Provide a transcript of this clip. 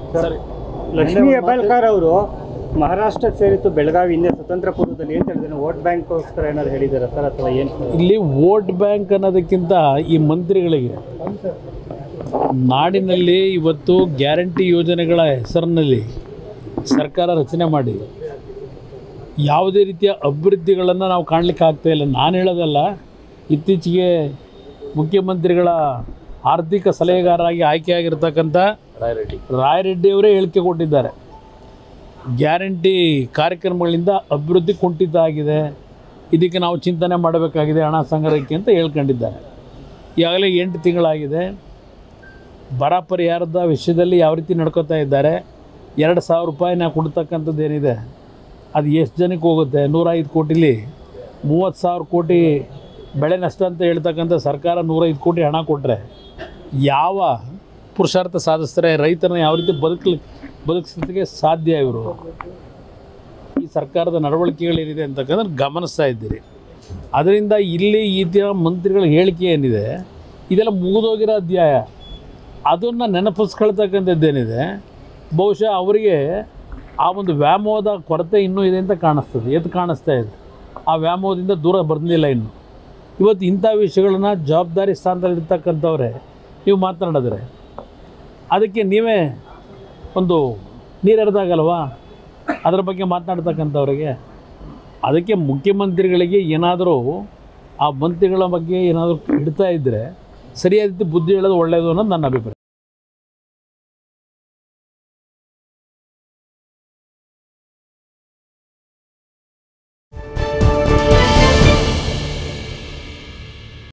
sir Lakshmi Hebbalkar ಅವರು ಮಹಾರಾಷ್ಟ್ರಕ್ಕೆ ಸೇರಿತ್ತು ಬೆಳಗಾವಿ ಹಿಂದೆ ಸ್ವತಂತ್ರ ಪೂರ್ವದಲ್ಲಿ ಏನು ಹೇಳಿದ್ರೆ ವೋಟ್ ಬ್ಯಾಂಕ್ಗೋಸ್ಕರ ಏನಾದ್ರು ಹೇಳಿದ್ದಾರೆ ಸರ್ ಅಥವಾ ಏನು ಇಲ್ಲಿ ವೋಟ್ ಬ್ಯಾಂಕ್ ಅನ್ನೋದಕ್ಕಿಂತ ಈ ಮಂತ್ರಿಗಳಿಗೆ ನಾಡಿನಲ್ಲಿ ಇವತ್ತು ಗ್ಯಾರಂಟಿ ಯೋಜನೆಗಳ ಹೆಸರಿನಲ್ಲಿ ಸರ್ಕಾರ ರಚನೆ ಮಾಡಿ ಯಾವುದೇ ರೀತಿಯ ಅಭಿವೃದ್ಧಿಗಳನ್ನು ನಾವು ಕಾಣಲಿಕ್ಕೆ ಆಗ್ತಾ ಇಲ್ಲ ನಾನು ಹೇಳೋದಲ್ಲ ಇತ್ತೀಚೆಗೆ ಮುಖ್ಯಮಂತ್ರಿಗಳ ಆರ್ಥಿಕ ಸಲಹೆಗಾರರಾಗಿ ಆಯ್ಕೆಯಾಗಿರ್ತಕ್ಕಂಥ ರಾಯರೆಡ್ಡಿಯವರೇ ಹೇಳಿಕೆ ಕೊಟ್ಟಿದ್ದಾರೆ ಗ್ಯಾರಂಟಿ ಕಾರ್ಯಕ್ರಮಗಳಿಂದ ಅಭಿವೃದ್ಧಿ ಕುಂಠಿತ ಆಗಿದೆ ಇದಕ್ಕೆ ನಾವು ಚಿಂತನೆ ಮಾಡಬೇಕಾಗಿದೆ ಹಣ ಸಂಗ್ರಹಕ್ಕೆ ಅಂತ ಹೇಳ್ಕೊಂಡಿದ್ದಾರೆ ಈಗಾಗಲೇ ಎಂಟು ತಿಂಗಳಾಗಿದೆ ಬರ ಪರಿಹಾರದ ವಿಷಯದಲ್ಲಿ ಯಾವ ರೀತಿ ನಡ್ಕೋತಾ ಇದ್ದಾರೆ ಎರಡು ಸಾವಿರ ರೂಪಾಯಿನ ಕೊಡ್ತಕ್ಕಂಥದ್ದು ಏನಿದೆ ಅದು ಎಷ್ಟು ಜನಕ್ಕೆ ಹೋಗುತ್ತೆ ನೂರೈದು ಕೋಟಿಲಿ ಮೂವತ್ತು ಸಾವಿರ ಕೋಟಿ ಬೆಳೆ ನಷ್ಟ ಅಂತ ಹೇಳ್ತಕ್ಕಂಥ ಸರ್ಕಾರ ನೂರೈದು ಕೋಟಿ ಹಣ ಕೊಟ್ಟರೆ ಯಾವ ಪುರುಷಾರ್ಥ ಸಾಧಿಸ್ತಾರೆ ರೈತರನ್ನ ಯಾವ ರೀತಿ ಬದುಕಲಿಕ್ಕೆ ಬದುಕಿಸಲಿಕ್ಕೆ ಸಾಧ್ಯ ಇವರು ಈ ಸರ್ಕಾರದ ನಡವಳಿಕೆಗಳೇನಿದೆ ಅಂತಕ್ಕಂದ್ರೆ ಗಮನಿಸ್ತಾ ಇದ್ದೀರಿ ಅದರಿಂದ ಇಲ್ಲಿ ಈ ಥರ ಮಂತ್ರಿಗಳ ಹೇಳಿಕೆ ಏನಿದೆ ಇದೆಲ್ಲ ಮುಗಿದೋಗಿರೋ ಅಧ್ಯಾಯ ಅದನ್ನು ನೆನಪಿಸ್ಕೊಳ್ತಕ್ಕಂಥದ್ದೇನಿದೆ ಬಹುಶಃ ಅವರಿಗೆ ಆ ಒಂದು ವ್ಯಾಮೋಹದ ಕೊರತೆ ಇನ್ನೂ ಇದೆ ಅಂತ ಕಾಣಿಸ್ತದೆ ಎದ್ದು ಕಾಣಿಸ್ತಾ ಇದೆ ಆ ವ್ಯಾಮೋಹದಿಂದ ದೂರ ಬಂದಿಲ್ಲ ಇನ್ನು ಇವತ್ತು ಇಂಥ ವಿಷಯಗಳನ್ನ ಜವಾಬ್ದಾರಿ ಸ್ಥಾನದಲ್ಲಿರ್ತಕ್ಕಂಥವ್ರೆ ನೀವು ಮಾತನಾಡಿದ್ರೆ ಅದಕ್ಕೆ ನೀವೇ ಒಂದು ನೀರೆರೆದಾಗಲ್ವಾ ಅದರ ಬಗ್ಗೆ ಮಾತನಾಡ್ತಕ್ಕಂಥವ್ರಿಗೆ ಅದಕ್ಕೆ ಮುಖ್ಯಮಂತ್ರಿಗಳಿಗೆ ಏನಾದರೂ ಆ ಮಂತ್ರಿಗಳ ಬಗ್ಗೆ ಏನಾದರೂ ಇಡ್ತಾ ಇದ್ದರೆ ಸರಿಯಾದ ರೀತಿ ಬುದ್ಧಿ ಹೇಳೋದು ಒಳ್ಳೆಯದು ಅನ್ನೋದು ನನ್ನ ಅಭಿಪ್ರಾಯ